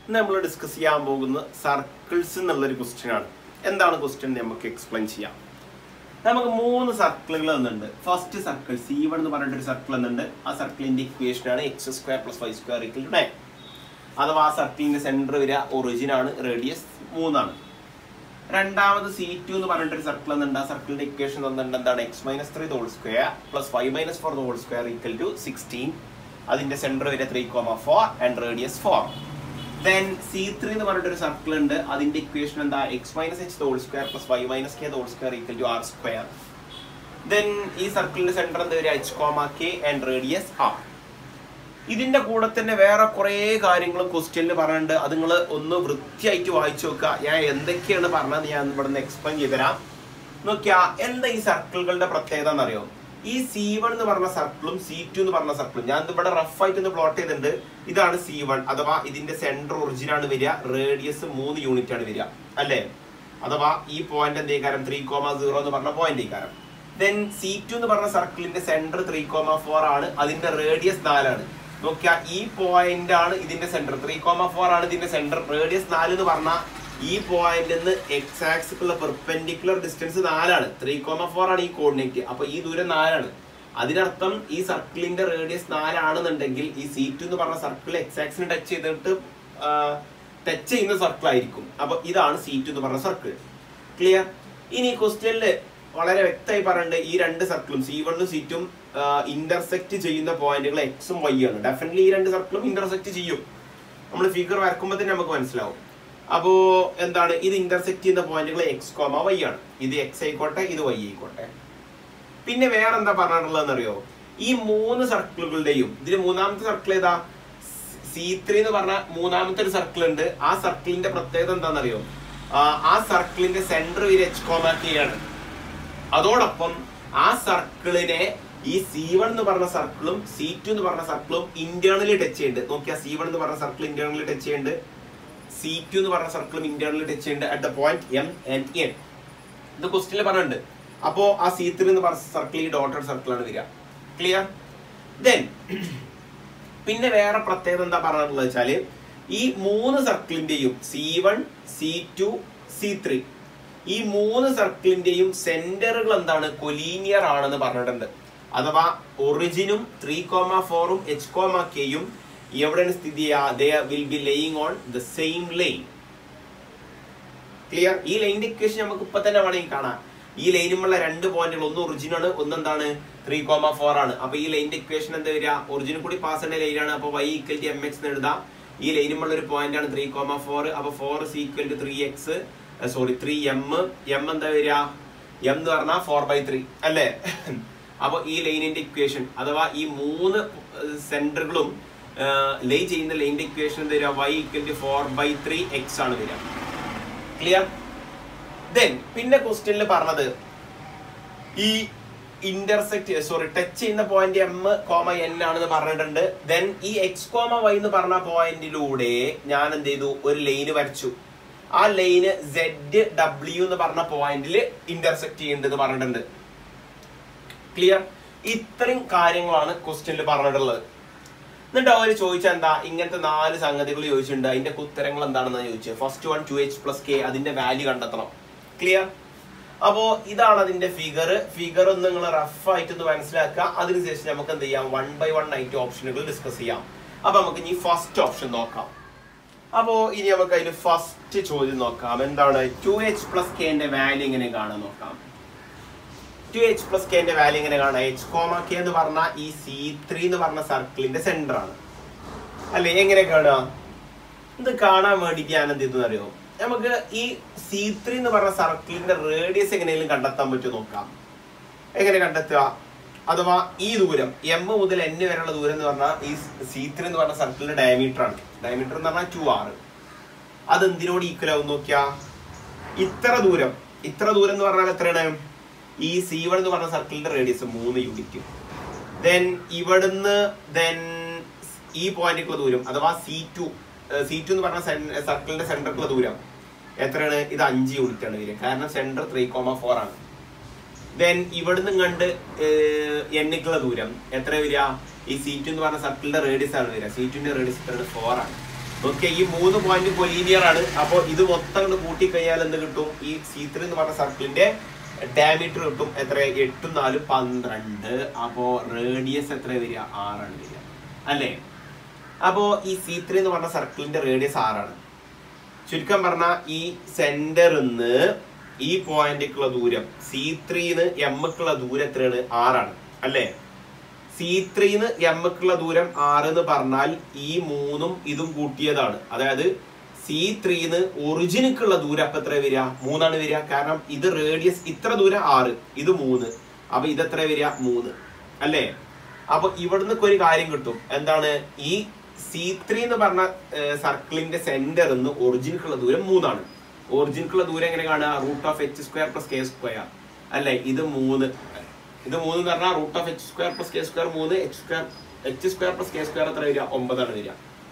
ഇന്ന് നമ്മൾ ഡിസ്കസ് ചെയ്യാൻ പോകുന്ന സർക്കിൾസ് എന്നുള്ളൊരു ക്വസ്റ്റ്യൻ ആണ് എന്താണ് ക്വസ്റ്റ്യൻ നമുക്ക് എക്സ്പ്ലെയിൻ ചെയ്യാം നമുക്ക് മൂന്ന് സർക്കിളുകൾ തന്നിട്ടുണ്ട് ഫസ്റ്റ് സർക്കിൾ സി വൺ എന്ന് പറഞ്ഞിട്ട് ഒരു സർക്കിൾ തന്നിട്ടുണ്ട് ആ സർക്കിളിന്റെ ഇക്വേഷൻ ആണ് X square plus Y square equal to nine അഥവാ ആ സർക്കിളിന്റെ സെന്റർ വരിക ഒറിജിൻ ആണ് റേഡിയസ് മൂന്നാണ് രണ്ടാമത് സി ടു എന്ന് പറഞ്ഞിട്ട് ഒരു സർക്കിൾ തന്നിട്ടുണ്ട് ആ സർക്കിളിന്റെ ഇക്വേഷൻ തന്നിട്ടുണ്ട് എന്താണ് X minus three whole square plus five minus four whole square equal to sixteen അതിന്റെ സെന്റർ വരെ three comma four and radius four then C three എന്ന് പറഞ്ഞിട്ട് ഒരു സർക്കിൾ ഉണ്ട് അതിന്റെ ഇക്വേഷൻ എന്താ X minus H whole square plus Y minus K whole square equal to R square then ഈ സർക്കിളിന്റെ സെന്റർ എന്താ വരിക H comma K and radius R ഇതിന്റെ കൂടെ തന്നെ വേറെ കുറേ കാര്യങ്ങളും ക്വസ്റ്റ്യനിൽ പറഞ്ഞിട്ടുണ്ട് അത് നിങ്ങൾ ഒന്ന് വൃത്തിയായിട്ട് വായിച്ചു നോക്കുക ഞാൻ എന്തൊക്കെയാണ് പറഞ്ഞത് ഞാൻ ഇവിടെ നിന്ന് എക്സ്പ്ലെയിൻ ചെയ്തുതരാം നോക്കിയാ എന്താ ഈ സർക്കിളുകളുടെ പ്രത്യേകത എന്നറിയോ ഈ സി വൺ എന്ന് പറഞ്ഞ സർക്കിളും സി ടു എന്ന് പറഞ്ഞ സർക്കിളും ഞാൻ ഇവിടെ റഫ് ആയിട്ട് ഒന്ന് പ്ലോട്ട് ചെയ്തിട്ടുണ്ട് ഇതാണ് സി വൺ അഥവാ ഇതിന്റെ സെന്റർ ഒറിജിൻ ആണ് വരിക റേഡിയസ് മൂന്ന് യൂണിറ്റ് ആണ് വരിക അല്ലേ അഥവാ ഈ പോയിന്റ് എന്തേക്കാരം ത്രീ കോമ സീറോ എന്ന് പറഞ്ഞ പോയിന്റ് ഏക്കാരം ദെൻ സി ടു എന്ന് പറഞ്ഞ സർക്കിളിന്റെ സെന്റർ ത്രീ കോമ ഫോർ ആണ് അതിന്റെ റേഡിയസ് നാലാണ് നോക്കിയാ ഈ പോയിന്റ് ആണ് ഇതിന്റെ സെന്റർ ത്രീ കോമ ഫോർ ആണ് ഇതിന്റെ സെന്റർ റേഡിയസ് നാല് എന്ന് പറഞ്ഞാൽ ഈ പോയിന്റ് നിന്ന് എക്സ് ആക്സിക്കുള്ള പെർപെൻഡിക്കുലർ ഡിസ്റ്റൻസ് നാലാണ് ത്രീ കോമ ഫോർ ആണ് ഈ കോർഡിനേറ്റ് അപ്പൊ ഈ ദൂരം നാലാണ് അതിനർത്ഥം ഈ സർക്കിളിന്റെ റേഡിയസ് നാലാണെന്നുണ്ടെങ്കിൽ ഈ സി ടു എന്ന് പറഞ്ഞ സർക്കിൾ എക്സ് ആക്സിന് ടച്ച് ചെയ്തിട്ട് ടച്ച് ചെയ്യുന്ന സർക്കിൾ ആയിരിക്കും അപ്പൊ ഇതാണ് സി ടു എന്ന് പറഞ്ഞ സർക്കിൾ ക്ലിയർ ഇനി ക്വസ്റ്റ്യനില് വളരെ വ്യക്തമായി പറയുന്നുണ്ട് ഈ രണ്ട് സർക്കിളും സി വണ്ണും സി ടും ഇന്റർസെക്ട് ചെയ്യുന്ന പോയിന്റുകൾ എക്സും വൈ ആണ് ഡെഫിനറ്റ്ലി ഈ രണ്ട് സർക്കിളും ഇന്റർസെക്ട് ചെയ്യും നമ്മൾ ഫിഗർ വരക്കുമ്പോൾ തന്നെ നമുക്ക് മനസ്സിലാവും അപ്പോ എന്താണ് ഇത് ഇന്റർസെക്ട് ചെയ്യുന്ന പോയിന്റുകൾ എക്സ് കോമ വൈ ആണ് ഇത് എക്സ് ആയിക്കോട്ടെ ഇത് വൈ ആയിക്കോട്ടെ പിന്നെ വേറെ എന്താ പറഞ്ഞിട്ടുള്ളതെന്ന് അറിയോ ഈ മൂന്ന് സർക്കിളുകളുടെയും ഇതിൽ മൂന്നാമത്തെ സർക്കിൾ ഏതാ സി ത്രീ എന്ന് പറഞ്ഞ മൂന്നാമത്തെ ഒരു സർക്കിൾ ഉണ്ട് ആ സർക്കിളിന്റെ പ്രത്യേകത എന്താണെന്നറിയോ ആ സർക്കിളിന്റെ സെന്റർ ഒരു എച്ച് കോമ കെ ആണ് അതോടൊപ്പം ആ സർക്കിളിനെ ഈ സി വൺ എന്ന് പറഞ്ഞ സർക്കിളും സി ടു എന്ന് പറഞ്ഞ സർക്കിളും ഇന്റേണലി ടച്ച് ചെയ്യുന്നുണ്ട് നോക്കിയാ സി വൺ എന്ന് പറഞ്ഞ സർക്കിൾ ഇന്റേണലി ടച്ച് ചെയ്യുന്നുണ്ട് സി ടു എന്ന് പറഞ്ഞ സർക്കിളും ഇന്റേണലി ടച്ച് ചെയ്യുന്നുണ്ട് at the point M and N ഇത് ക്വസ്റ്റിനിൽ പറഞ്ഞിട്ടുണ്ട് അപ്പോ ആ സി ത്രീ എന്ന് പറഞ്ഞ സർക്കിൾ ഈ ഡോട്ടഡ് സർക്കിൾ ആണ് വരിക ക്ലിയർ ദെൻ പിന്നെ വേറെ പ്രത്യേകത എന്താ പറഞ്ഞിട്ടുള്ളത് വെച്ചാല് ഈ മൂന്ന് സർക്കിളിന്റെയും C one C two C three ഈ മൂന്ന് സർക്കിളിന്റെയും സെന്ററുകൾ എന്താണ് കൊലീനിയർ ആണെന്ന് പറഞ്ഞിട്ടുണ്ട് അഥവാ ഒറിജിനും ത്രീ കോമ ഫോറും എച്ച് കോമ കെയും എവിടെയാണ് സ്ഥിതി ചെയ്യുക they will be laying on the same line clear ഈ ലൈനിന്റെ ഇക്വേഷൻ നമുക്ക് ഇപ്പൊ തന്നെ വേണമെങ്കിൽ കാണാം ഈ ലൈനുമുള്ള രണ്ട് പോയിന്റുകൾ ഒന്ന് ഒറിജിൻ ആണ് ഒന്ന് എന്താണ് ത്രീ കോമ ഫോർ ആണ് അപ്പൊ ഈ ലൈനിന്റെ ഇക്വേഷൻ എന്താ വരിക ഒറിജിനും കൂടി പാസ് ചെയ്യുന്ന ലൈനാണ് അപ്പൊ Y equal to M X എന്ന് എഴുതാം ഈ ലൈനുമുള്ള ഒരു പോയിന്റ് ആണ് ത്രീ കോമ ഫോർ അപ്പൊ four is equal to three X sorry three M M എന്താ വരിക എം എന്ന് പറഞ്ഞാൽ ഫോർ ബൈ ത്രീ അല്ലേ അപ്പൊ ഈ ലൈനിന്റെ ഇക്വേഷൻ അഥവാ ഈ മൂന്ന് സെന്ററുകളും ലൈ ചെയ്യുന്ന ലൈനിന്റെ ഇക്വേഷൻ എന്താ വരിക Y equal to four by three X ആണ് വരിക ക്ലിയർ ദെൻ പിന്നെ ക്വസ്റ്റ്യനിൽ പറഞ്ഞത് ഈ ഇന്റർസെക്ട് സോറി ടച്ച് ചെയ്യുന്ന പോയിന്റ് എം കോമ എൻ ആണെന്ന് പറഞ്ഞിട്ടുണ്ട് ദെൻ ഈ എക്സ് കോമ വൈ എന്ന് പറഞ്ഞ പോയിന്റിലൂടെ ഞാൻ എന്ത് ചെയ്തു ഒരു ലൈന് വരച്ചു ആ ലൈന് സെഡ് ഡബ്ല്യു എന്ന് പറഞ്ഞ പോയിന്റിൽ ഇന്റർസെക്ട് ചെയ്യുന്നുണ്ട് പറഞ്ഞിട്ടുണ്ട് ക്ലിയർ ഇത്രയും കാര്യങ്ങളാണ് ക്വസ്റ്റ്യനിൽ പറഞ്ഞിട്ടുള്ളത് എന്നിട്ട് അവർ ചോദിച്ചാൽ എന്താ ഇങ്ങനത്തെ നാല് സംഗതികൾ ചോദിച്ചിട്ടുണ്ട് അതിന്റെ ഉത്തരങ്ങൾ എന്താണെന്ന് ചോദിച്ചത് first one two H plus K അതിന്റെ വാല്യൂ കണ്ടെത്തണം ക്ലിയർ അപ്പോ ഇതാണ് അതിന്റെ ഫിഗർ ഫിഗർ ഒന്ന് നിങ്ങൾ റഫ് ആയിട്ട് ഒന്ന് മനസ്സിലാക്കുക അതിനുശേഷം നമുക്ക് എന്ത് ചെയ്യാം വൺ ബൈ വൺ ആയിട്ട് ഓപ്ഷനുകൾ ഡിസ്കസ് ചെയ്യാം അപ്പൊ നമുക്ക് ഇനി ഫസ്റ്റ് ഓപ്ഷൻ നോക്കാം അപ്പോ ഇനി നമുക്ക് അതിൽ ഫസ്റ്റ് ചോദ്യം നോക്കാം എന്താണ് ടു എച്ച് പ്ലസ് കെന്റെ വാല്യൂ എങ്ങനെ കാണാൻ നോക്കാം ടു എച്ച് പ്ലസ് കെന്റെ വാല്യൂ എങ്ങനെ കാണാം എച്ച് കോമ കെ എന്ന് പറഞ്ഞ ഈ സി ത്രീ എന്ന് പറഞ്ഞ സർക്കിളിന്റെ സെന്റർ ആണ് അല്ലെ എങ്ങനെ കാണുക ഇത് കാണാൻ വേണ്ടിട്ട് ഞാൻ എന്ത് ചെയ്തെന്ന് അറിയോ നമുക്ക് ഈ സി ത്രീ എന്ന് പറഞ്ഞ സർക്കിളിന്റെ റേഡിയസ് എങ്ങനെയെങ്കിലും കണ്ടെത്താൻ പറ്റുമോ നോക്കാം എങ്ങനെ കണ്ടെത്തുക അഥവാ ഈ ദൂരം എം മുതൽ എൻ വരെയുള്ള ദൂരം എന്ന് പറഞ്ഞാൽ ഈ സി ത്രീ എന്ന് പറഞ്ഞ സർക്കിളിന്റെ ഡയമീറ്റർ ആണ് ഡയമീറ്റർ എന്ന് പറഞ്ഞാൽ ടു ആറ് അത് എന്തിനോട് ഈക്വൽ ആവും നോക്കിയാ ഇത്ര ദൂരം ഇത്ര ദൂരം എന്ന് പറഞ്ഞാൽ എത്രയാണ് ഈ സി വൺ എന്ന് പറഞ്ഞ സർക്കിളിന്റെ റേഡിയസ് മൂന്ന് യൂണിറ്റ് ദെൻ ഇവിടുന്ന് ദെൻ ഈ പോയിന്റിലേക്കുള്ള ദൂരം അഥവാ സി ടു സി ടു എന്ന് പറഞ്ഞ സർക്കിളിന്റെ സെന്ററിലുള്ള ദൂരം എത്രയാണ് ഇത് അഞ്ച് യൂണിറ്റ് ആണ് വരിക കാരണം സെന്റർ ത്രീ കോമ ഫോർ ആണ് ദെൻ ഇവിടുന്ന് കണ്ട് എണ്ണിക്കുള്ള ദൂരം എത്ര വരിക ഈ സി ടു എന്ന് പറഞ്ഞ സർക്കിളിന്റെ റേഡിയസ് ആണ് വരിക സി ടുവിന്റെ റേഡിയസ് എത്രയാണ് ഫോർ ആണ് ഓക്കെ ഈ മൂന്ന് പോയിന്റ് കൊലീനിയർ ആണ് അപ്പോൾ ഇത് മൊത്തം കൊണ്ട് കൂട്ടിക്കഴിഞ്ഞാൽ എന്ത് കിട്ടും ഈ സി ത്രീ എന്ന് പറഞ്ഞ സർക്കിളിന്റെ ഡയമീറ്റർ കിട്ടും എത്ര എട്ടും നാല് പന്ത്രണ്ട് അപ്പോ റേഡിയസ് എത്ര വരിക ആറാണ് വരിക അല്ലേ അപ്പോ ഈ സി ത്രീ എന്ന് പറഞ്ഞ സർക്കിളിന്റെ റേഡിയസ് ആറാണ് ചുരുക്കം പറഞ്ഞാൽ ഈ സെന്ററിന്ന് ഈ പോയിന്റിക്കുള്ള ദൂരം സി ത്രീന്ന് എമ്മുക്കുള്ള ദൂരം എത്രയാണ് ആറാണ് അല്ലേ സി ത്രീന്ന് എമ്മുക്കുള്ള ദൂരം ആറ് എന്ന് പറഞ്ഞാൽ ഈ മൂന്നും ഇതും കൂട്ടിയതാണ് അതായത് സി ത്രീന്ന് ഒറിജിനിക്കുള്ള ദൂരം അപ്പൊ എത്ര വരിക മൂന്നാണ് വരിക കാരണം ഇത് റേഡിയസ് ഇത്ര ദൂരം ആറ് ഇത് മൂന്ന് അപ്പൊ ഇത് എത്ര വരിക മൂന്ന് അല്ലേ അപ്പൊ ഇവിടുന്ന് ഒരു കാര്യം കിട്ടും എന്താണ് ഈ സി ത്രീ എന്ന് പറഞ്ഞ സർക്കിളിന്റെ സെന്റർ നിന്ന് ഒറിജിനിക്കുള്ള ദൂരം മൂന്നാണ് ഒറിജിനിക്കുള്ള ദൂരം എങ്ങനെ കാണുക root of H square plus K square അല്ലെ ഇത് മൂന്ന് ഇത് മൂന്ന് എന്ന് പറഞ്ഞാൽ root of H square plus K square മൂന്ന് H square H square plus K square എത്ര വരിക ഒമ്പതാണ് വരിക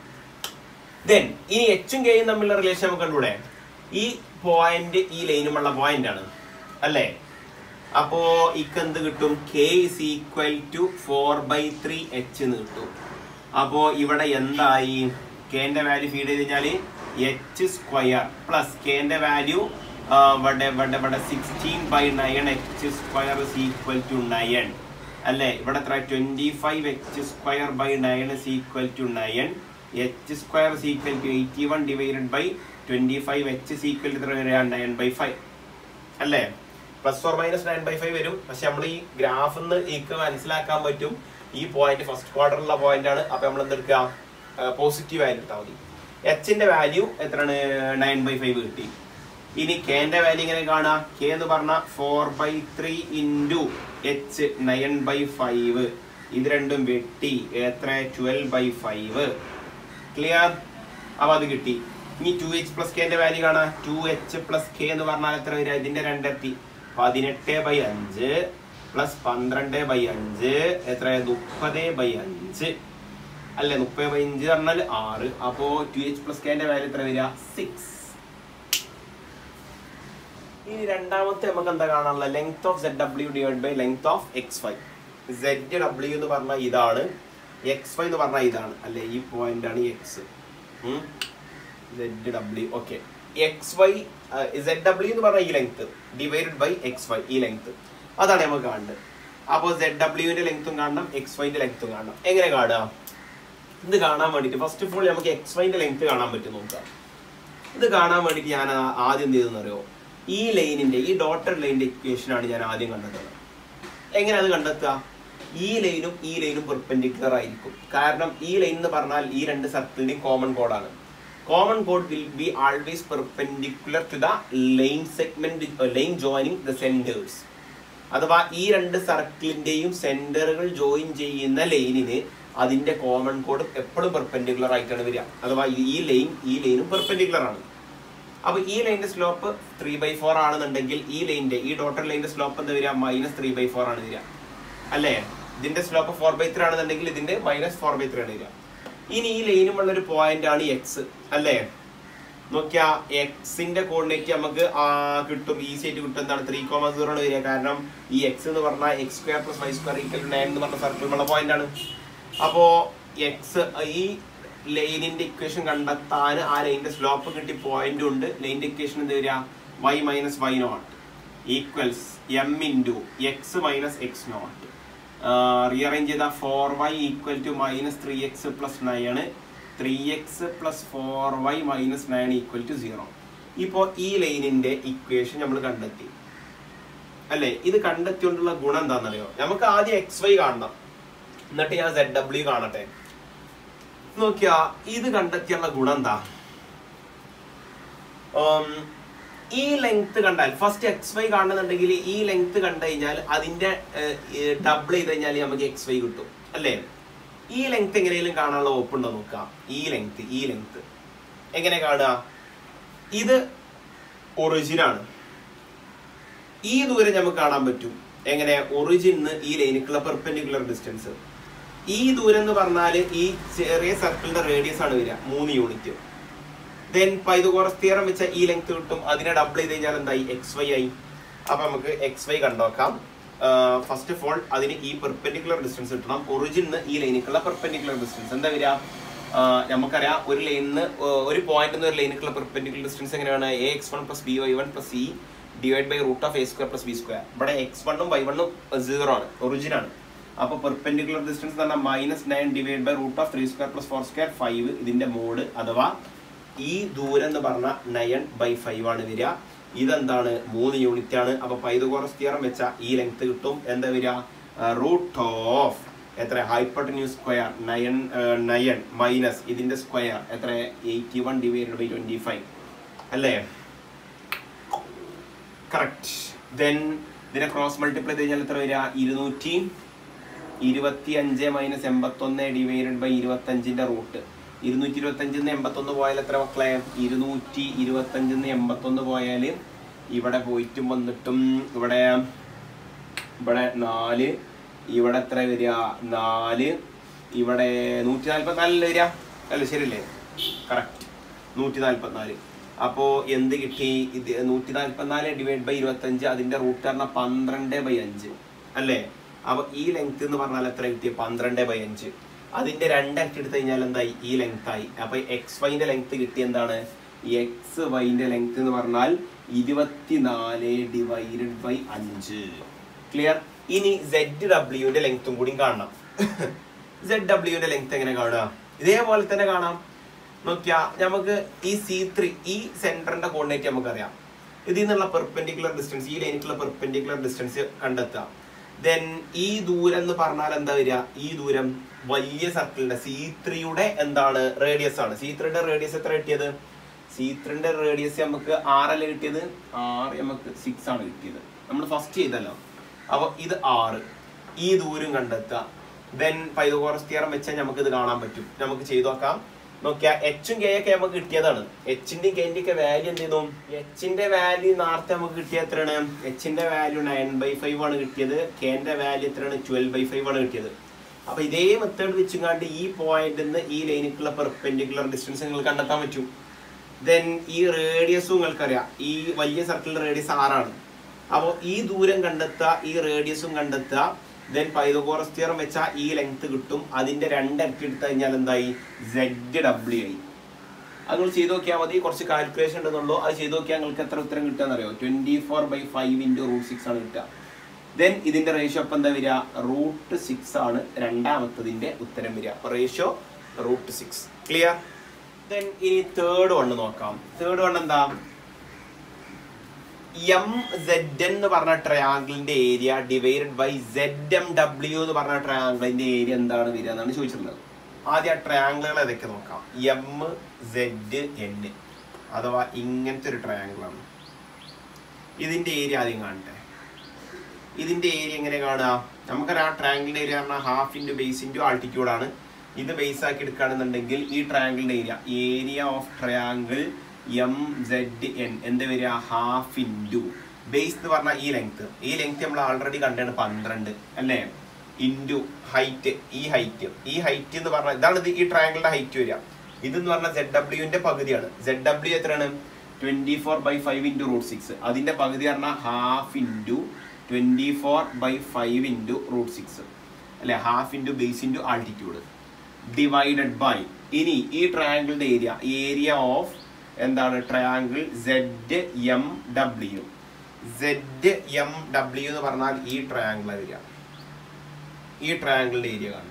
ദെൻ ഇനി എച്ചും കെയും തമ്മിലുള്ള റിലേഷൻ നമുക്ക് കണ്ടൂടെ ഈ പോയിന്റ് ഈ ലൈനുമുള്ള പോയിന്റ് ആണ് അല്ലേ അപ്പോ ഇക്ക് എന്ത് കിട്ടും K is equal to four by three H എന്ന് കിട്ടും അപ്പോ ഇവിടെ എന്തായി കെന്റെ വാല്യൂ ഫീഡ് ചെയ്ത് കഴിഞ്ഞാല് എച്ച് സ്ക്വയർ പ്ലസ് കെന്റെ വാല്യൂ ഇവിടെ ഇവിടെ ഇവിടെ sixteen by nine H square is equal to nine അല്ലേ ഇവിടെ എത്ര twenty five H square by nine is equal to nine H square is equal to eighty one divided by twenty five H is equal to എത്ര വരിക nine by five അല്ലേ plus or minus nine by five വരും പക്ഷെ നമ്മൾ ഈ ഗ്രാഫിൽ നിന്ന് ഈക്ക് മനസ്സിലാക്കാൻ പറ്റും ഈ പോയിന്റ് ഫസ്റ്റ് ക്വാർട്ടറിലുള്ള പോയിന്റ് ആണ് അപ്പൊ നമ്മൾ എന്തെടുക്കുക പോസിറ്റീവ് ആയിട്ട് എടുത്താൽ മതി എച്ചിന്റെ വാല്യൂ എത്രയാണ് നയൻ ബൈ ഫൈവ് കിട്ടി ഇനി കെന്റെ വാല്യൂ ഇങ്ങനെ കാണാം കെ എന്ന് പറഞ്ഞ four by three into H nine by five ഇത് രണ്ടും വെട്ടി എത്ര ട്വൽവ് ബൈ ഫൈവ് ക്ലിയർ അപ്പൊ അത് കിട്ടി ഇനി ടു എച്ച് പ്ലസ് കെന്റെ വാല്യൂ കാണാം ടു എച്ച് പ്ലസ് കെ എന്ന് പറഞ്ഞാൽ എത്ര വരിക ഇതിന്റെ രണ്ടെത്തി പതിനെട്ട് ബൈ അഞ്ച് പ്ലസ് പന്ത്രണ്ട് ബൈ അഞ്ച് എത്ര മുപ്പത് ബൈ അഞ്ച് അല്ലെ മുപ്പത് ബൈ അഞ്ച് പറഞ്ഞാൽ ആറ് അപ്പോ ടു എച്ച് പ്ലസ് കെന്റെ വാല്യൂ എത്ര വരിക സിക്സ് ഇനി രണ്ടാമത്തെ നമുക്ക് എന്താ കാണാനുള്ള length of Z W divide by length of X five Z W എന്ന് പറഞ്ഞാൽ ഇതാണ് എക്സ് ഫൈവ് എന്ന് പറഞ്ഞാൽ ഇതാണ് അല്ലെ ഈ പോയിന്റ് ആണ് X Z W okay X Y Z W എന്ന് പറഞ്ഞാൽ ഈ length divided by X Y ഈ ലെങ്ത് അതാണ് നമുക്ക് കാണേണ്ടത് അപ്പോൾ സെഡ് ഡബ്ല്യുവിന്റെ ലെങ്ത്തും കാണണം എക്സ് വൈന്റെ ലെങ്ത്തും കാണണം എങ്ങനെ കാണുക ഇത് കാണാൻ വേണ്ടിയിട്ട് ഫസ്റ്റ് ഓഫ് ഓൾ നമുക്ക് എക്സ് വൈന്റെ ലെങ്ത് കാണാൻ പറ്റും നോക്കാം ഇത് കാണാൻ വേണ്ടിയിട്ട് ഞാൻ ആ- ആദ്യം എന്ത് ചെയ്തെന്ന് അറിയോ ഈ ലൈനിന്റെ ഈ ഡോട്ടർ ലൈനിന്റെ ഇക്വേഷൻ ആണ് ഞാൻ ആദ്യം കണ്ടെത്തുന്നത് എങ്ങനെ അത് കണ്ടെത്തുക ഈ ലൈനും ഈ ലൈനും പെർപെൻഡിക്കുലർ ആയിരിക്കും കാരണം ഈ ലൈൻ എന്ന് പറഞ്ഞാൽ ഈ രണ്ട് സർക്കിളിന്റെയും കോമൺ കോഡാണ് കോമൺ കോഡ് will be always perpendicular to the line segment line joining the centres അഥവാ ഈ രണ്ട് സർക്കിളിന്റെയും സെന്ററുകൾ ജോയിൻ ചെയ്യുന്ന ലൈനിന് അതിന്റെ കോമൺ കോഡ് എപ്പോഴും പെർപെൻഡിക്കുലർ ആയിട്ടാണ് വരിക അഥവാ ഈ ലൈൻ ഈ ലൈനും പെർപെൻഡിക്കുലർ ആണ് അപ്പൊ ഈ ലൈനിന്റെ സ്ലോപ്പ് ത്രീ ബൈ ഫോർ ആണെന്നുണ്ടെങ്കിൽ ഈ ലൈനിന്റെ ഈ ഡോട്ടർ ലൈനിന്റെ സ്ലോപ്പ് എന്താ വരിക മൈനസ് ത്രീ ബൈ ഫോർ ആണ് വരിക അല്ലേ ഇതിന്റെ സ്ലോപ്പ് ഫോർ ബൈ ത്രീ ആണെന്നുണ്ടെങ്കിൽ ഇതിന്റെ മൈനസ് ഫോർ ബൈ ത്രീ ആണ് വരിക ഇനി ഈ ലൈനുമുള്ള ഒരു പോയിന്റ് ആണ് എക്സ് അല്ലേ നോക്കിയാ എക്സിന്റെ കോർഡിനേറ്റ് നമുക്ക് ആ, കിട്ടും ഈസി ആയിട്ട് കിട്ടും എന്താണ് ത്രീ കോമ സീറോ ആണ് വരിക കാരണം ഈ എക്സ് എന്ന് പറഞ്ഞാൽ x square plus Y square equal nine എന്ന് പറഞ്ഞ സർക്കിളുള്ള പോയിന്റ് ആണ് അപ്പോ എക്സ് ഈ ലൈനിന്റെ ഇക്വേഷൻ കണ്ടെത്താൻ ആ ലൈനിന്റെ സ്ലോപ്പ് കിട്ടി പോയിന്റ് ഉണ്ട് ലൈനിന്റെ ഇക്വേഷൻ എന്ത് വരിക y minus y naught equals m into x minus x naught rearrange ചെയ്ത four y equal to minus three x plus nine three x plus four y minus nine equal to zero ഇപ്പോൾ ഈ ലൈനിന്റെ equation നമ്മൾ കണ്ടെത്തി അല്ലേ ഇത് കണ്ടെത്തിയോണ്ടുള്ള ഗുണം എന്താണെന്നറിയോ നമുക്ക് ആദ്യം എക്സ് വൈ കാണണം എന്നിട്ട് ഞാൻ സെഡ് ഡബ്ല്യു കാണട്ടെ നോക്കിയാ ഇത് കണ്ടെത്തിയുള്ള ഗുണം എന്താ ഉം, ഈ ലെങ്ത് കണ്ടാൽ ഫസ്റ്റ് എക്സ് വൈ കാണുന്നുണ്ടെങ്കിൽ ഈ ലെങ്ത് കണ്ടു കഴിഞ്ഞാൽ അതിന്റെ ഡബിൾ ചെയ്ത് കഴിഞ്ഞാൽ നമുക്ക് എക്സ് വൈ കിട്ടും അല്ലേ ഈ ലെങ്ത് എങ്ങനെയെങ്കിലും കാണാനുള്ള ഓപ്പുണ്ടോ നോക്കാം ഈ ലെങ്ത് ഈ ലെങ്ത് എങ്ങനെ കാണുക ഇത് ഒറിജിൻ ആണ് ഈ ദൂരം നമുക്ക് കാണാൻ പറ്റും എങ്ങനെ ഒറിജിന് ഈ ലൈനിക്കുള്ള പെർപെൻഡിക്കുലർ ഡിസ്റ്റൻസ് ഈ ദൂരം എന്ന് പറഞ്ഞാൽ ഈ ചെറിയ സർക്കിളിന്റെ റേഡിയസ് ആണ് വരിക മൂന്ന് യൂണിറ്റ് ദെൻ പൈതകോറസ് തിയറം വെച്ച ഈ ലെങ്ത് കിട്ടും അതിനെ ഡബിൾ ചെയ്ത് കഴിഞ്ഞാൽ എന്തായി എക്സ് വൈ ആയി അപ്പൊ നമുക്ക് എക്സ് വൈ കണ്ടോക്കാം ഫസ്റ്റ് ഓഫ് ഓൾ അതിന് ഈ പെർപെൻഡിക്കുലർ ഡിസ്റ്റൻസ് കിട്ടണം ഒറിജിന് ഈ ലൈനിക്കുള്ള പെർപെൻഡിക്കുലർ ഡിസ്റ്റൻസ് എന്താ വരിക നമുക്കറിയാം ഒരു ലൈനിന്ന് ഒരു പോയിന്റ് ഒരു ലൈനിക്കുള്ള പെർപെൻഡിക്കുലർ ഡിസ്റ്റൻസ് എങ്ങനെയാണ് a x one plus b y one plus c divide by root of a square plus b square ഇവിടെ എക്സ് വണ്ണും വൈ വണ്ണും സീറോ ആണ് ഒറിജിൻ ആണ് അപ്പോൾ പെർപെൻഡിക്കുലർ ഡിസ്റ്റൻസ് എന്ന് പറഞ്ഞാൽ minus nine divide by root of three square plus four square five ഇതിന്റെ mod അഥവാ ഈ ദൂരം എന്ന് പറഞ്ഞാൽ നയൻ ബൈ ഫൈവ് ആണ് വരിക ഇതെന്താണ് മൂന്ന് യൂണിറ്റ് ആണ് അപ്പൊ പൈതകോറസ് തിയറം വെച്ച ഈ ലെങ്ത് കിട്ടും എന്താ വരിക റൂട്ട് ഓഫ് എത്ര hypotenuse square nine nine minus ഇതിന്റെ സ്ക്വയർ എത്ര eighty one divided by twenty five അല്ലേ കറക്റ്റ് ദെൻ ഇതിനെ ക്രോസ് മൾട്ടിപ്ലൈ ചെയ്ത് കഴിഞ്ഞാൽ എത്ര വരിക ഇരുന്നൂറ്റി ഇരുപത്തി അഞ്ച് മൈനസ് എൺപത്തൊന്ന് ഡിവൈഡഡ് ബൈ ഇരുപത്തഞ്ചിന്റെ റൂട്ട് ഇരുന്നൂറ്റി ഇരുപത്തഞ്ചിൽ നിന്ന് എൺപത്തൊന്ന് പോയാൽ എത്ര മക്കളെ ഇരുന്നൂറ്റി ഇരുപത്തഞ്ചിൽ നിന്ന് എൺപത്തൊന്ന് പോയാൽ ഇവിടെ പോയിട്ടും വന്നിട്ടും ഇവിടെ ഇവിടെ നാല് ഇവിടെ എത്ര വരിക നാല് ഇവിടെ നൂറ്റി നാൽപ്പത്തിനാലില് വരിക അല്ല ശരിയല്ലേ കറക്റ്റ് നൂറ്റി നാൽപ്പത്തിനാല് അപ്പോൾ എന്ത് കിട്ടി ഇത് നൂറ്റി നാൽപ്പത്തിനാല് ഡിവൈഡ് ബൈ ഇരുപത്തഞ്ച് അതിന്റെ റൂട്ട് പറഞ്ഞാൽ പന്ത്രണ്ട് ബൈ അഞ്ച് അല്ലേ അപ്പൊ ഈ ലെങ്ത് എന്ന് പറഞ്ഞാൽ എത്ര കിട്ടി പന്ത്രണ്ട് ബൈ അഞ്ച് അതിന്റെ രണ്ടരട്ടി എടുത്തു കഴിഞ്ഞാൽ എന്തായി ഈ ലെങ്ത് ആയി അപ്പൊ എക്സ് വൈന്റെ ലെങ്ത് കിട്ടി എന്താണ് എക്സ് വൈന്റെ ലെങ്ത് എന്ന് പറഞ്ഞാൽ ഇരുപത്തിനാല് ഡിവൈഡഡ് ബൈ അഞ്ച് ക്ലിയർ ഇനി സെഡ് ഡബ്ല്യുവിന്റെ ലെങ്ത്തും കൂടി കാണണം സെഡ് ഡബ്ല്യുവിന്റെ ലെങ്ത് എങ്ങനെ കാണുക ഇതേപോലെ തന്നെ കാണാം നോക്കിയാ നമുക്ക് ഈ സി ത്രീ ഈ സെന്ററിന്റെ കോർഡിനേറ്റ് നമുക്കറിയാം ഇതിൽ നിന്നുള്ള പെർപെൻഡിക്കുലർ ഡിസ്റ്റൻസ് ഈ ലൈനിക്കുള്ള പെർപെൻഡിക്കുലർ ഡിസ്റ്റൻസ് കണ്ടെത്താം ദെൻ ഈ ദൂരം എന്ന് പറഞ്ഞാൽ എന്താ വരിക ഈ ദൂരം വലിയ സർക്കിളിന്റെ സി ത്രീയുടെ എന്താണ് റേഡിയസ് ആണ് സി ത്രീയുടെ റേഡിയസ് എത്ര കിട്ടിയത് സി ത്രീന്റെ റേഡിയസ് നമുക്ക് ആറല്ലേ കിട്ടിയത് ആറ് നമുക്ക് സിക്സ് ആണ് കിട്ടിയത് നമ്മൾ ഫസ്റ്റ് ചെയ്തല്ലോ അപ്പൊ ഇത് ആറ് ഈ ദൂരം കണ്ടെത്തുക ദെൻ പൈതകോറസ് തിയറം വെച്ചാൽ നമുക്ക് ഇത് കാണാൻ പറ്റും നമുക്ക് ചെയ്തു നോക്കാം നോക്കിയാ എച്ചും കെ ഒക്കെ നമുക്ക് കിട്ടിയതാണ് എച്ചിന്റെയും കെന്റെ ഒക്കെ വാല്യൂ എന്ത് ചെയ്തു എച്ചിന്റെ വാല്യൂ നേരത്തെ നമുക്ക് കിട്ടിയ എത്രയാണ് എച്ചിന്റെ വാല്യൂ നയൻ ബൈ ഫൈവ് ആണ് കിട്ടിയത് കെന്റെ വാല്യൂ എത്രയാണ് ട്വൽവ് ബൈ ഫൈവ് ആണ് കിട്ടിയത് അപ്പൊ ഇതേ മെത്തേഡ് വെച്ചുകൊണ്ട് ഈ പോയിന്റിൽ നിന്ന് ഈ ലൈനിക്കുള്ള പെർപെൻഡിക്കുലർ ഡിസ്റ്റൻസ് നിങ്ങൾക്ക് കണ്ടെത്താൻ പറ്റും ദെൻ ഈ റേഡിയസും നിങ്ങൾക്കറിയാം ഈ വലിയ സർക്കിളിന്റെ റേഡിയസ് ആറാണ് അപ്പോൾ ഈ ദൂരം കണ്ടെത്തുക ഈ റേഡിയസും കണ്ടെത്തുക ദെൻ പൈതകോറസ് തിയറം വെച്ചാൽ ഈ ലെങ്ത് കിട്ടും അതിന്റെ രണ്ടരട്ടി എടുത്തു കഴിഞ്ഞാൽ എന്തായി സെഡ് ഡബ്ല്യു ആയി അത് നിങ്ങൾ ചെയ്ത് നോക്കിയാൽ മതി കുറച്ച് കാൽക്കുലേഷൻ ഉണ്ടെന്നുള്ളൂ അത് ചെയ്ത് നോക്കിയാൽ നിങ്ങൾക്ക് എത്ര ഉത്തരം കിട്ടുക അറിയോ twenty four by five into root six ആണ് കിട്ടുക ദെൻ ഇതിന്റെ റേഷ്യോ അപ്പം എന്താ വരിക റൂട്ട് സിക്സ് ആണ് രണ്ടാമത്തതിന്റെ ഉത്തരം വരിക അപ്പൊ ratio root six clear then ഇനി തേർഡ് വൺ നോക്കാം തേർഡ് വൺ എന്താ എം സെഡ് എന്ന് പറഞ്ഞ ട്രയാങ്കിളിന്റെ area divided by Z M W എന്ന് പറഞ്ഞ ട്രയാങ്കിളിന്റെ ഏരിയ എന്താണ് വരിക എന്നാണ് ചോദിച്ചിട്ടുള്ളത് ആദ്യം ആ ട്രയാങ്കിളുകൾ ഏതൊക്കെ നോക്കാം എം സെഡ് എൻ അഥവാ ഇങ്ങനത്തെ ഒരു ട്രയാങ്കിളാണ് ഇതിന്റെ ഏരിയ ആദ്യം കാണട്ടെ ഇതിന്റെ ഏരിയ എങ്ങനെ കാണുക നമുക്കറിയാം ആ ട്രയാങ്കിളിന്റെ ഏരിയ പറഞ്ഞാൽ half into base into altitude ആണ് ഇത് ബേസ് ആക്കി എടുക്കുകയാണെന്നുണ്ടെങ്കിൽ ഈ ട്രയാങ്കിളിന്റെ area area of triangle M Z N എന്ത് വരിക ഹാഫ് ഇൻറ്റു ബേസ് എന്ന് പറഞ്ഞാൽ ഈ ലെങ്ത് ഈ ലെങ്ത് നമ്മൾ ആൾറെഡി കണ്ടാണ് പന്ത്രണ്ട് അല്ലേ ഇൻറ്റു ഹൈറ്റ് ഈ ഹൈറ്റ് ഈ ഹൈറ്റ് എന്ന് പറഞ്ഞാൽ ഇതാണ് ഇത് ഈ ട്രയാങ്കിളിന്റെ ഹൈറ്റ് വരിക ഇതെന്ന് പറഞ്ഞാൽ സെഡ് ഡബ്ല്യുവിന്റെ പകുതിയാണ് സെഡ് ഡബ്ല്യു എത്രയാണ് twenty four by five into root six അതിന്റെ പകുതി പറഞ്ഞാൽ half into twenty four by five into root six അല്ലെ half into base into altitude divided by ഇനി ഈ ട്രയാങ്കിളിന്റെ ഏരിയ ഏരിയ ഓഫ് എന്താണ് triangle Z M W Z M W എന്ന് പറഞ്ഞാൽ ഈ ട്രയാങ്കിൾ വരിക ഈ ട്രയാങ്കിളിന്റെ ഏരിയ കാണണം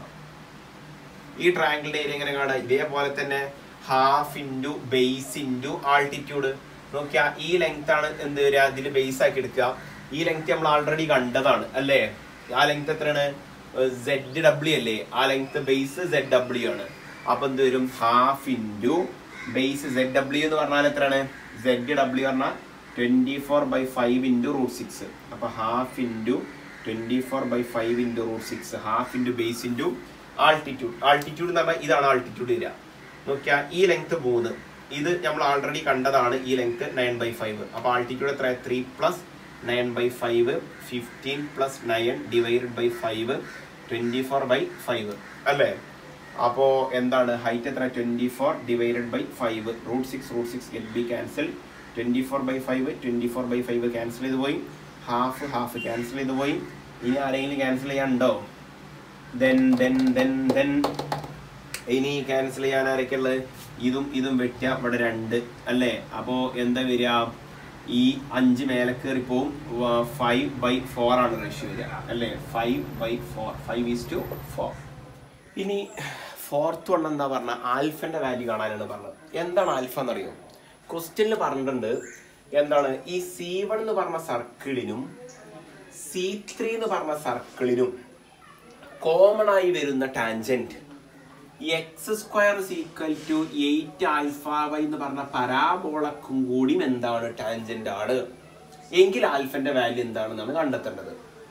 ഈ ട്രയാങ്കിളിന്റെ ഏരിയ എങ്ങനെ കാണാം ഇതേപോലെ തന്നെ half into base into altitude നോക്കിയാ ഈ ലെങ്ത് ആണ് എന്ത് വരിക ഇതിൽ ബേസ് ആക്കി എടുക്കുക ഈ ലെങ്ത് നമ്മൾ ആൾറെഡി കണ്ടതാണ് അല്ലേ ആ ലെങ്ത് എത്രയാണ് സെഡ് ഡബ്ല്യു അല്ലേ ആ ലെങ്ത് ബേസ് സെഡ് ഡബ്ല്യു ആണ് അപ്പൊ എന്ത് വരും half into base Z W എന്ന് പറഞ്ഞാൽ എത്രയാണ് സെഡ് ഡബ്ല്യു പറഞ്ഞാൽ twenty four by five into root six അപ്പൊ half into twenty four by five into root six half into base into altitude altitude എന്ന് പറഞ്ഞാൽ ഇതാണ് ആൾട്ടിറ്റ്യൂഡ് വരിക നോക്കിയാൽ ഈ ലെങ്ത് മൂന്ന് ഇത് നമ്മൾ ആൾറെഡി കണ്ടതാണ് ഈ ലെങ്ത് നയൻ ബൈ ഫൈവ് അപ്പൊ ആൾട്ടിറ്റ്യൂഡ് എത്ര three plus nine by five fifteen plus nine divided by five twenty four by five അല്ലേ അപ്പോ എന്താണ് ഹൈറ്റ് എത്ര twenty four divided by five root six root six get be cancel twenty four by five twenty four by five cancel ചെയ്ത് പോയി half half cancel ചെയ്ത് പോയി ഇനി ആരെങ്കിലും ക്യാൻസൽ ചെയ്യാനുണ്ടോ ദെൻ ദെൻ ദെൻ ദെൻ ഇനി ക്യാൻസൽ ചെയ്യാൻ ആരൊക്കെ ഉള്ളത് ഇതും ഇതും വെട്ടിയ ഇവിടെ രണ്ട് അല്ലേ അപ്പോ എന്താ വരിക ഈ അഞ്ച് മേലെ കയറി പോവും ഫൈവ് ബൈ ഫോർ ആണ് റേഷ്യോ വരിക അല്ലേ five by four five is to four ഇനി ഫോർത്ത് വൺ എന്താ പറഞ്ഞ ആൽഫന്റെ വാല്യൂ കാണാനാണ് പറഞ്ഞത് എന്താണ് ആൽഫ എന്നറിയോ ക്വസ്റ്റ്യനിൽ പറഞ്ഞിട്ടുണ്ട് എന്താണ് ഈ സി വൺ എന്ന് പറഞ്ഞ സർക്കിളിനും സി ത്രീ എന്ന് പറഞ്ഞ സർക്കിളിനും കോമൺ ആയി വരുന്ന tangent x square equal to eight alpha y എന്ന് പറഞ്ഞ പരാബോളക്കും കൂടിയും എന്താണ് ടാൻജന്റ് ആണ് എങ്കിൽ ആൽഫന്റെ വാല്യൂ എന്താണെന്നാണ് കണ്ടെത്തേണ്ടത്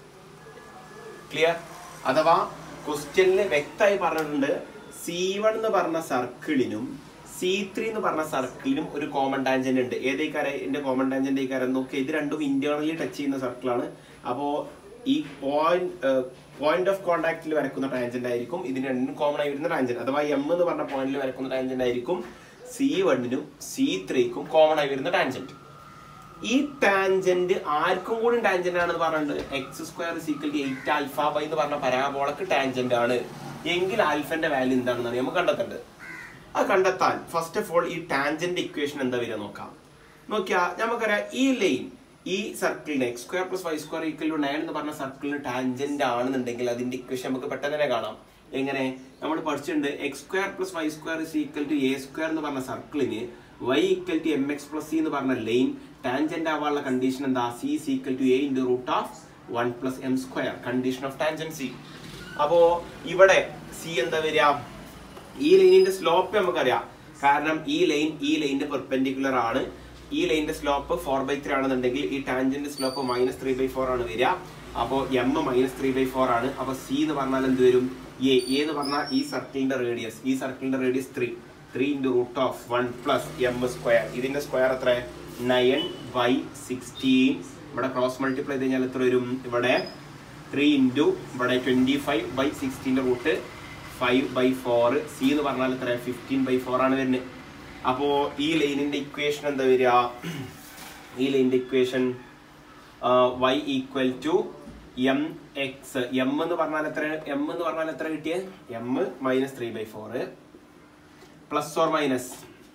ക്ലിയർ അഥവാ ക്വസ്റ്റ്യനിൽ വ്യക്തമായി പറഞ്ഞിട്ടുണ്ട് സി വൺ എന്ന് പറഞ്ഞ സർക്കിളിനും സി ത്രീ എന്ന് പറഞ്ഞ സർക്കിളിനും ഒരു കോമൺ ടാൻജന്റ് ഉണ്ട് ഏതേക്കാരെ എന്റെ കോമൺ ടാൻജന്റ് ഏക്കാരം നോക്കി ഇത് രണ്ടും ഇന്റേണലി ടച്ച് ചെയ്യുന്ന സർക്കിളാണ് അപ്പോ ഈ പോയിന്റ് പോയിന്റ് ഓഫ് കോണ്ടാക്റ്റിൽ വരക്കുന്ന ടാൻജന്റ് ആയിരിക്കും ഇതിന് രണ്ടിനും കോമൺ ആയി വരുന്ന ടാൻജന്റ് അഥവാ എം എന്ന് പറഞ്ഞ പോയിന്റിൽ വരക്കുന്ന ടാൻജന്റ് ആയിരിക്കും സി വണ്ണിനും സി ത്രീക്കും കോമൺ ആയി വരുന്ന ടാൻജന്റ് ഈ ടാൻജന്റ് ആർക്കും കൂടി ടാൻജന്റ് ആണെന്ന് പറഞ്ഞിട്ടുണ്ട് x square is equal eight alpha by എന്ന് പറഞ്ഞ പരാബോളക്ക് ടാൻജന്റ് ആണ് എങ്കിൽ ആൽഫന്റെ വാല്യൂ എന്താണെന്നാണ് നമുക്ക് കണ്ടെത്തേണ്ടത് അത് കണ്ടെത്താൻ ഫസ്റ്റ് ഓഫ് ഓൾ ഈ ടാൻജന്റ് ഇക്വേഷൻ എന്താ വരിക നോക്കാം നോക്കിയാ നമുക്കറിയാം ഈ ലൈൻ ഈ സർക്കിളിന് x square plus Y square equal to nine എന്ന് പറഞ്ഞ സർക്കിളിന് ടാൻജന്റ് ആണെന്നുണ്ടെങ്കിൽ അതിന്റെ ഇക്വേഷൻ നമുക്ക് പെട്ടെന്ന് തന്നെ കാണാം എങ്ങനെ നമ്മൾ പഠിച്ചിട്ടുണ്ട് x square plus Y square is equal to a square എന്ന് പറഞ്ഞ സർക്കിളിന് y equal to M x plus c എന്ന് പറഞ്ഞ ലൈൻ ടാൻജന്റ് ആവാനുള്ള കണ്ടീഷൻ എന്താ c is equal to a into root of one plus m square condition of tangency അപ്പോ ഇവിടെ C എന്താ വരിക ഈ ലൈനിന്റെ സ്ലോപ്പ് നമുക്കറിയാം കാരണം ഈ ലൈൻ ഈ ലൈനിന്റെ പെർപെൻഡിക്കുലർ ആണ് ഈ ലൈനിന്റെ സ്ലോപ്പ് ഫോർ ബൈ ത്രീ ആണെന്നുണ്ടെങ്കിൽ ഈ tangent slope minus three by four ആണ് വരിക അപ്പോൾ m minus three by four ആണ് അപ്പൊ സി എന്ന് പറഞ്ഞാൽ എന്ത് വരും എ എ എന്ന് പറഞ്ഞാൽ ഈ സർക്കിളിന്റെ റേഡിയസ് ഈ സർക്കിളിന്റെ radius three three into root of one plus m square ഇതിന്റെ സ്ക്വയർ എത്ര നയൻ ബൈ സിക്സ്റ്റീൻ ഇവിടെ ക്രോസ് മൾട്ടിപ്ലൈ ചെയ്ത് കഴിഞ്ഞാൽ എത്ര വരും ഇവിടെ ത്രീ ഇൻറ്റു ഇവിടെ ട്വന്റി ഫൈവ് ബൈ സിക്സ്റ്റീൻ്റെ root five by four c എന്ന് പറഞ്ഞാൽ എത്ര ഫിഫ്റ്റീൻ ബൈ ഫോർ ആണ് വരുന്നത് അപ്പോ ഈ ലൈനിന്റെ ഇക്വേഷൻ എന്താ വരിക ഈ ലൈനിന്റെ equation y equal to M x m എന്ന് പറഞ്ഞാൽ എത്ര എം എന്ന് പറഞ്ഞാൽ എത്ര കിട്ടിയ m minus three by four plus or minus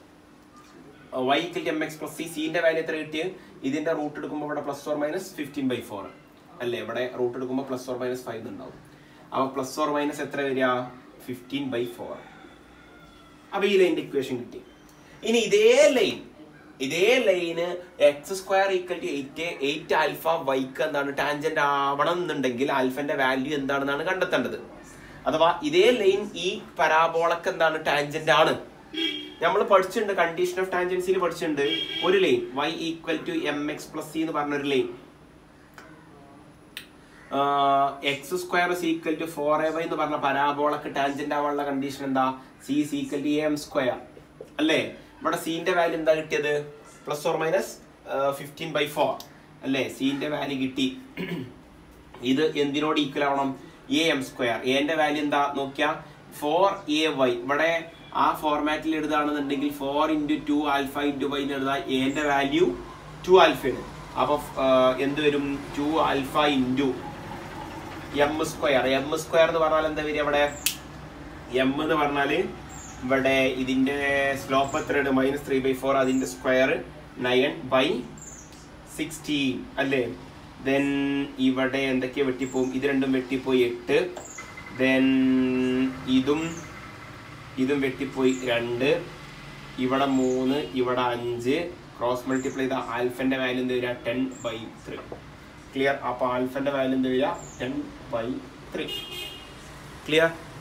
y equal to M x plus c സിന്റെ വാല്യൂ എത്ര കിട്ടിയ ഇതിന്റെ റൂട്ട് എടുക്കുമ്പോൾ ഇവിടെ plus or minus fifteen by four അല്ലേ ഇവിടെ റൂട്ട് എടുക്കുമ്പോൾ പ്ലസ് ഓർ മൈനസ് ഫൈവ് ഉണ്ടാവും അപ്പൊ പ്ലസ് ഓർ മൈനസ് എത്ര വരിക ഫിഫ്റ്റീൻ ബൈ ഫോർ അപ്പൊ ഈ ലൈനിന്റെ ഇക്വേഷൻ കിട്ടി ഇനി ഇതേ ലൈൻ ഇതേ ലൈന് x square equal to eight eight alpha വൈക്ക് എന്താണ് ടാൻജന്റ് ആവണം എന്നുണ്ടെങ്കിൽ ആൽഫന്റെ വാല്യൂ എന്താണെന്നാണ് കണ്ടെത്തേണ്ടത് അഥവാ ഇതേ ലൈൻ ഈ പരാബോളക്ക് എന്താണ് ടാൻജന്റ് ആണ് നമ്മൾ പഠിച്ചിട്ടുണ്ട് കണ്ടീഷൻ ഓഫ് ടാൻജൻസിയിൽ പഠിച്ചിട്ടുണ്ട് ഒരു line y equal to M x plus c എന്ന് പറഞ്ഞ ഒരു line x square equal to four a y എന്ന് പറഞ്ഞ പരാബോളക്ക് ടാൻജന്റ് ആവാനുള്ള കണ്ടീഷൻ എന്താ c equal to m square അല്ലേ ഇവിടെ സീന്റെ വാല്യൂ എന്താ കിട്ടിയത് plus or minus fifteen by four അല്ലേ സീന്റെ വാല്യൂ കിട്ടി ഇത് എന്തിനോട് ഈക്വൽ ആവണം എ എം സ്ക്വയർ എന്റെ വാല്യൂ എന്താ നോക്കിയാ ഫോർ എ വൈ ഇവിടെ ആ ഫോർമാറ്റിൽ എഴുതുകയാണെന്നുണ്ടെങ്കിൽ four into two alpha into y എന്ന് എഴുതാം എന്റെ വാല്യൂ ടു ആൽഫയാണ് അപ്പൊ എന്ത് വരും two alpha into m square m square എന്ന് പറഞ്ഞാൽ എന്താ വരിക ഇവിടെ എം എന്ന് പറഞ്ഞാല് ഇവിടെ ഇതിന്റെ സ്ലോപ്പ് എത്രയാണ് മൈനസ് ത്രീ ബൈ ഫോർ അതിന്റെ സ്ക്വയർ നയൻ ബൈ സിക്സ്റ്റീൻ അല്ലേ ദെൻ ഇവിടെ എന്തൊക്കെയാ വെട്ടിപ്പോവും ഇത് രണ്ടും വെട്ടിപ്പോയി എട്ട് ദെൻ ഇതും ഇതും വെട്ടിപ്പോയി രണ്ട് ഇവിടെ മൂന്ന് ഇവിടെ അഞ്ച് ക്രോസ് മൾട്ടിപ്ലൈ ചെയ്ത ആൽഫന്റെ വാല്യൂ എന്ത് വരിക ടെൻ ബൈ ത്രീ ക്ലിയർ അപ്പൊ ആൽഫന്റെ വാല്യൂ എന്ത് വരിക ടെൻ ബൈ ത്രീ ക്ലിയർ